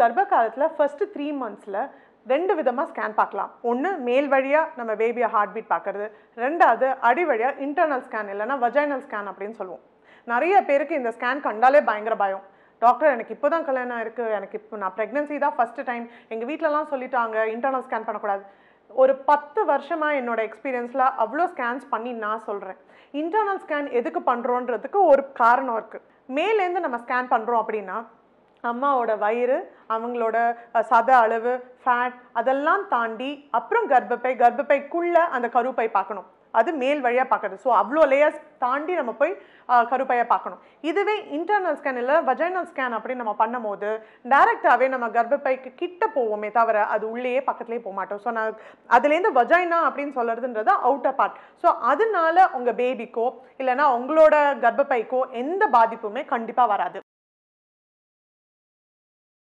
கர்ப்ப காலத்தில் first three மந்த்ஸில் ரெண்டு விதமாக ஸ்கேன் பார்க்கலாம் ஒன்று மேல் வழியாக நம்ம பேபியை ஹார்ட் பீட் பார்க்கறது ரெண்டாவது அடி வழியாக இன்டர்னல் ஸ்கேன் இல்லைன்னா வஜைனல் ஸ்கேன் அப்படின்னு சொல்லுவோம் நிறைய பேருக்கு இந்த ஸ்கேன் கண்டாலே பயங்கர பயம் டாக்டர் எனக்கு இப்போ தான் கல்யாணம் ஆயிருக்கு எனக்கு இப்போ நான் ப்ரெக்னென்சி தான் ஃபஸ்ட்டு டைம் எங்கள் வீட்டிலலாம் சொல்லிட்டாங்க இன்டர்னல் ஸ்கேன் பண்ணக்கூடாது ஒரு பத்து வருஷமாக என்னோட எக்ஸ்பீரியன்ஸில் அவ்வளோ ஸ்கேன்ஸ் பண்ணி நான் சொல்கிறேன் இன்டர்னல் ஸ்கேன் எதுக்கு பண்ணுறோன்றதுக்கு ஒரு காரணம் இருக்குது மேலேருந்து நம்ம ஸ்கேன் பண்ணுறோம் அப்படின்னா அம்மாவோட வயிறு அவங்களோட அஹ், சத அளவு ஃபேட் அதெல்லாம் தாண்டி அப்புறம் கர்ப்பப்பை கர்ப்பப்பைக்குள்ள அந்த கருப்பை பார்க்கணும் அது மேல் வழியாக பார்க்கறது ஸோ அவ்வளோ லேயர்ஸ் தாண்டி நம்ம போய் அஹ், கருப்பையை பார்க்கணும் இதுவே இன்டர்னல் ஸ்கேன் இல்லை வஜைனல் ஸ்கேன் அப்படின்னு நம்ம பண்ணும்போது டைரெக்டாகவே நம்ம கர்ப்பப்பைக்கு கிட்ட போவோமே தவிர அது உள்ளேயே பக்கத்துலேயே போக மாட்டோம் ஸோ நான் அதுலேருந்து வஜைனா அப்படின்னு சொல்கிறதுன்றது அவுட்டர் பார்ட் ஸோ அதனால உங்கள் பேபிக்கோ இல்லைன்னா உங்களோட கர்ப்பப்பைக்கோ எந்த பாதிப்புமே கண்டிப்பாக வராது